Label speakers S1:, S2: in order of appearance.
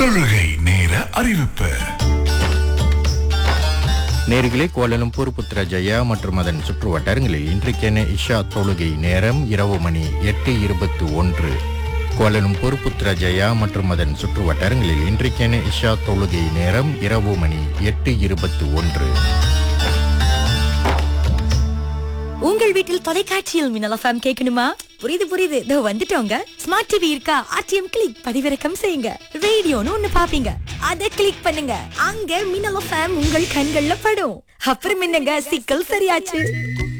S1: தொழுகை நேர அறிவிப்பு
S2: நேர்களே கோலலம்பூர் புத்ரஜயா மற்றும் அதன் சுற்று வட்டாரங்களில் இன்றைக்கென இஷா தொழுகை நேரம் இரவு மணி எட்டு இருபத்து ஒன்று கோலலம்பூர் புத்ரஜயா மற்றும் அதன் சுற்று வட்டாரங்களில் இன்றைக்கென இஷா தொழுகை நேரம் இரவு மணி எட்டு இருபத்து ஒன்று
S3: உங்கள் வீட்டில் தொலைக்காட்சியில் மின்னல் எஃப்எம் கேட்கணுமா புரியுது புரியுது இதோ வந்துட்டோங்க ஸ்மார்ட் டிவி இருக்கா ஆர்டிஎம் கிளிக் பதிவிறக்கம் செய்யுங்க ரேடியோன்னு ஒண்ணு பாப்பீங்க அதை கிளிக் பண்ணுங்க அங்க மின்னல் எஃப்எம் உங்கள் கண்கள்ல படும் அப்புறம் என்னங்க சிக்கல் சரியாச்சு